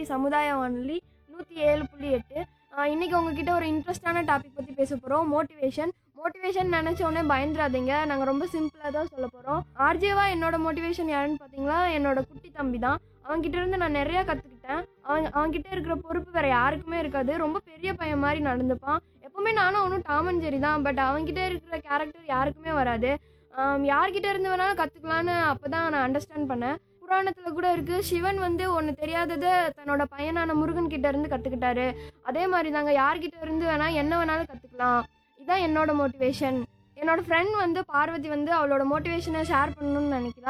சமுதாய வானொலி நூற்றி ஏழு புள்ளி எட்டு இன்றைக்கி உங்ககிட்ட ஒரு இன்ட்ரெஸ்டான டாபிக் பற்றி பேச போகிறோம் மோட்டிவேஷன் மோட்டிவேஷன் நினச்ச உடனே பயந்துடாதீங்க நாங்கள் ரொம்ப சிம்பிளாக தான் சொல்ல போகிறோம் ஆர்ஜேவா என்னோட மோட்டிவேஷன் யாருன்னு பார்த்தீங்களா என்னோட குட்டி தம்பி தான் அவன்கிட்ட இருந்து நான் நிறையா கற்றுக்கிட்டேன் அவன் அவன்கிட்ட இருக்கிற பொறுப்பு வேறு யாருக்குமே இருக்காது ரொம்ப பெரிய பையன் மாதிரி நடந்துப்பான் எப்போவுமே நானும் அவனும் டாமன் ஜெரி தான் பட் அவன்கிட்ட இருக்கிற கேரக்டர் யாருக்குமே வராது ஆம், யார்கிட்ட இருந்து வேணாலும் கற்றுக்கலான்னு அப்போ தான் நான் அண்டர்ஸ்டாண்ட் பண்ணேன் புராணத்தில் கூட இருக்குது சிவன் வந்து ஒன்று தெரியாததை தன்னோட பையனான முருகன் கிட்ட இருந்து கற்றுக்கிட்டாரு அதே மாதிரி தாங்க யார்கிட்ட இருந்து வேணால் என்ன வேணாலும் கற்றுக்கலாம் இதுதான் என்னோட மோட்டிவேஷன் என்னோட ஃப்ரெண்ட் வந்து பார்வதி வந்து அவளோட மோட்டிவேஷனை ஷேர் பண்ணணும்னு நினைக்கிறா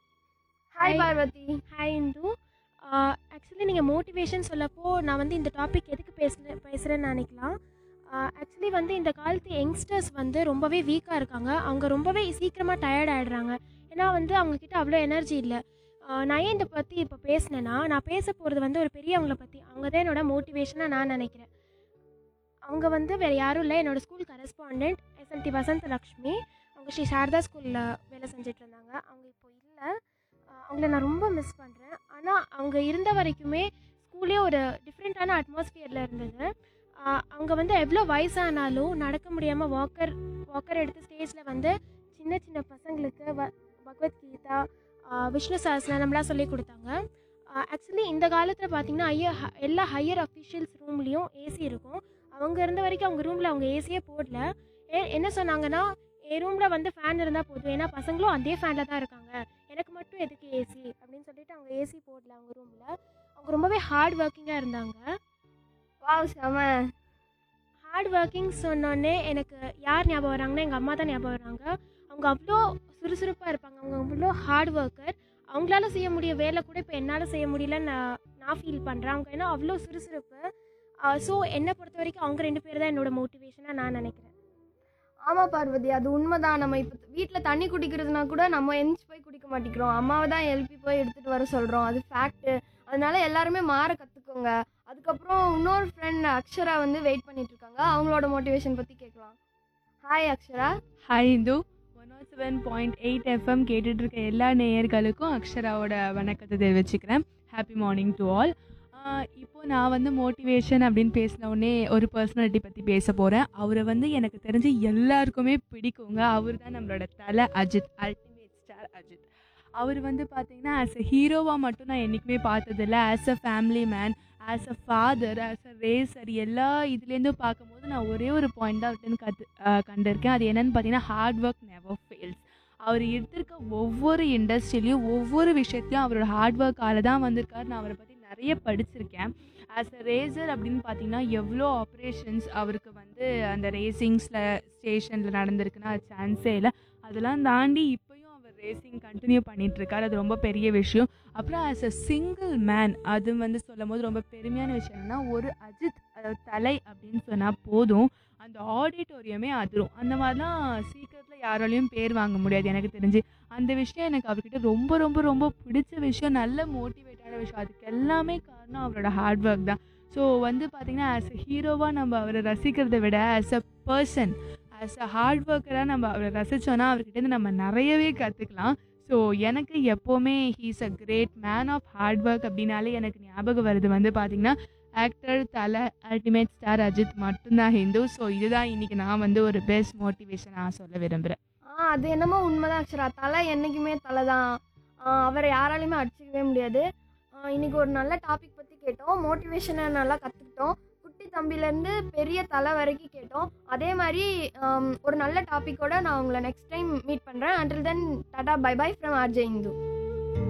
hi Hi. Parvathi hi Indhu actually நீங்கள் மோட்டிவேஷன் சொல்லப்போ நான் வந்து இந்த டாபிக் எதுக்கு பேசுகிறேன் பேசுகிறேன்னு நினைக்கலாம் ஆக்சுவலி வந்து இந்த காலத்து யங்ஸ்டர்ஸ் வந்து ரொம்பவே வீக்காக இருக்காங்க அவங்க ரொம்பவே சீக்கிரமாக டயர்ட் ஆகிடுறாங்க ஏன்னா வந்து அவங்கக்கிட்ட அவ்வளோ எனர்ஜி இல்லை நான் ஏன் இதை பற்றி இப்போ பேசினேன்னா நான் பேச போகிறது வந்து ஒரு பெரியவங்கள பற்றி அவங்க தான் என்னோட மோட்டிவேஷனாக நான் நினைக்கிறேன் அவங்க வந்து வேறு யாரும் இல்லை என்னோட ஸ்கூல் கரஸ்பாண்டன்ட் எஸ்எல்டி வசந்த லக்ஷ்மி அவங்க ஸ்ரீ சாரதா ஸ்கூலில் வேலை செஞ்சுட்டு இருந்தாங்க அவங்க இப்போ இல்லை ஆஹ் அவங்கள நான் ரொம்ப மிஸ் பண்ணுறேன் ஆனால் அவங்க இருந்த வரைக்குமே ஸ்கூலே ஒரு டிஃப்ரெண்ட்டான அட்மாஸ்பியரில் இருந்தது ஆஹ் அவங்க வந்து எவ்வளோ வயசானாலும் நடக்க முடியாமல் வாக்கர் வாக்கர் எடுத்து ஸ்டேஜில் வந்து சின்ன சின்ன பசங்களுக்கு வ பகவத்கீதா ஆஹ் விஷ்ணு சஹஸ்ரநாமம்லாம் சொல்லி கொடுத்தாங்க ஆக்சுவலி இந்த காலத்தில் பார்த்தீங்கன்னா ஐயர் எல்லா ஹையர் அஃபிஷியல்ஸ் ரூம்லேயும் ஏசி இருக்கும் அவங்க இருந்த வரைக்கும் அவங்க ரூமில் அவங்க ஏசியே போடல ஏ என்ன சொன்னாங்கன்னா என் ரூமில் வந்து ஃபேன் இருந்தால் போதும் ஏன்னா பசங்களும் அதே ஃபேனில் தான் இருக்காங்க எனக்கு மட்டும் எதுக்கு ஏசி அப்படின்னு சொல்லிட்டு அவங்க ஏசி போடல அவங்க ரூமில் அவங்க ரொம்பவே ஹார்ட் ஒர்க்கிங்காக இருந்தாங்க வாவ் செம ஹார்ட் ஒர்க்கிங் சொன்னோடனே எனக்கு யார் ஞாபகம் வராங்கன்னா எங்கள் அம்மா தான் ஞாபகம் வராங்க அவங்க அவ்வளோ சுறுசுறுப்பாக இருப்பாங்க அவங்க அவ்வளோ ஹார்ட் ஒர்க்கர் அவங்களால செய்ய முடிய வேலை கூட இப்போ என்னால் செய்ய முடியலன்னு நான் நான் ஃபீல் பண்ணுறேன் அவங்க ஏன்னா அவ்வளோ சுறுசுறுப்பு ஸோ என்னை பொறுத்த வரைக்கும் அவங்க ரெண்டு பேர் தான் என்னோட மோட்டிவேஷனாக நான் நினைக்கிறேன் ஆமாம் பார்வதி அது உண்மைதான் நம்ம இப்போ வீட்டில் தண்ணி குடிக்கிறதுனா கூட நம்ம எந்திரிச்சு போய் குடிக்க மாட்டேங்கிறோம் அம்மாவை தான் எழுப்பி போய் எடுத்துகிட்டு வர சொல்கிறோம் அது ஃபேக்ட்டு அதனால எல்லாருமே மாற கற்றுக்கோங்க அதுக்கப்புறம் இன்னொரு ஃப்ரெண்ட் அக்ஷரா வந்து வெயிட் பண்ணிட்டு இருக்காங்க அவங்களோட மோட்டிவேஷன் பற்றி கேட்கலாம் hi Akshara hi Indhu one nought seven point eight F M கேட்டுட்டு இருக்க எல்லா நேயர்களுக்கும் அக்ஷராவோட வணக்கத்தை தெரிவிச்சுக்கிறேன் ஹாப்பி மார்னிங் டு ஆல் இப்போ நான் வந்து மோட்டிவேஷன் அப்படின்னு பேசின உடனே ஒரு பர்சனாலிட்டி பற்றி பேச போகிறேன் அவரை வந்து எனக்கு தெரிஞ்சு எல்லாருக்குமே பிடிக்குங்க அவர் தான் நம்மளோட தலை அஜித் அல்டிமேட் ஸ்டார் அஜித் அவர் வந்து பார்த்தீங்கன்னா ஆஸ் அ ஹீரோவாக மட்டும் நான் என்றைக்குமே பார்த்ததில்ல as a family man as a father as a racer எல்லா இதுலேருந்தும் பார்க்கும்போது நான் ஒரே ஒரு பாயிண்ட் தான் அவர்கிட்ட கற்று கண்டிருக்கேன் அது என்னன்னு பார்த்தீங்கன்னா ஹார்ட் ஒர்க் நெவர் ஃபெயில்ஸ் அவர் எடுத்திருக்க ஒவ்வொரு இண்டஸ்ட்ரியிலையும் ஒவ்வொரு விஷயத்தையும் அவரோட ஹார்ட் ஒர்க்கால தான் வந்திருக்காரு நான் அவரை பற்றி நிறைய படிச்சிருக்கேன் ஆஸ் அ ரேசர் அப்படின்னு பார்த்தீங்கன்னா எவ்வளோ ஆப்ரேஷன்ஸ் அவருக்கு வந்து அந்த ரேசிங்ஸில் ஸ்டேஷனில் நடந்திருக்குன்னா அது சான்ஸே இல்லை அதெல்லாம் தாண்டி இப்போயும் அவர் ரேசிங் கண்டினியூ பண்ணிட்டு இருக்காரு அது ரொம்ப பெரிய விஷயம் அப்புறம் ஆஸ் அ சிங்கிள் மேன் அது வந்து சொல்லும் போது ரொம்ப பெருமையான விஷயம் என்னன்னா ஒரு அஜித் அதாவது தலை அப்படின்னு சொன்னால் போதும் அந்த ஆடிட்டோரியமே அதிரும் அந்த மாதிரிலாம் சீக்கிரத்தில் யாராலையும் பேர் வாங்க முடியாது எனக்கு தெரிஞ்சு அந்த விஷயம் எனக்கு அவர்கிட்ட ரொம்ப ரொம்ப ரொம்ப பிடிச்ச விஷயம் நல்ல மோட்டிவேட்டான விஷயம் அதுக்கு எல்லாமே காரணம் அவரோட ஹார்ட் ஒர்க் தான் ஸோ வந்து பார்த்திங்கன்னா ஆஸ் அ ஹீரோவாக நம்ம அவரை ரசிக்கிறதை விட as a person as a hard ஒர்க்கராக நம்ம அவரை ரசித்தோன்னா அவர்கிட்டேருந்து நம்ம நிறையவே கற்றுக்கலாம் ஸோ எனக்கு எப்போவுமே he's a great man of hard work அப்படின்னாலே எனக்கு ஞாபகம் வருது வந்து பார்த்திங்கன்னா ஆக்டர் தலை அல்டிமேட் ஸ்டார் அஜித் மட்டும்தான் ஹிந்து ஸோ இதுதான் இன்னைக்கு நான் வந்து ஒரு பெஸ்ட் மோட்டிவேஷன் நான் சொல்ல விரும்புகிறேன் ஆ அது என்னமோ உண்மைதான் அக்ஷரா தலை என்றைக்குமே தலை தான் அவரை யாராலையுமே அடிச்சிக்கவே முடியாது ஆ, இன்னைக்கு ஒரு நல்ல டாபிக் பற்றி கேட்டோம் மோட்டிவேஷனை நல்லா கற்றுக்கிட்டோம் குட்டி தம்பிலேருந்து பெரிய தலை வரைக்கும் கேட்டோம் அதே மாதிரி ஆம், ஒரு நல்ல டாப்பிக்கோட நான் உங்களை நெக்ஸ்ட் டைம் மீட் பண்ணுறேன் until then tata bye bye from R J Hindu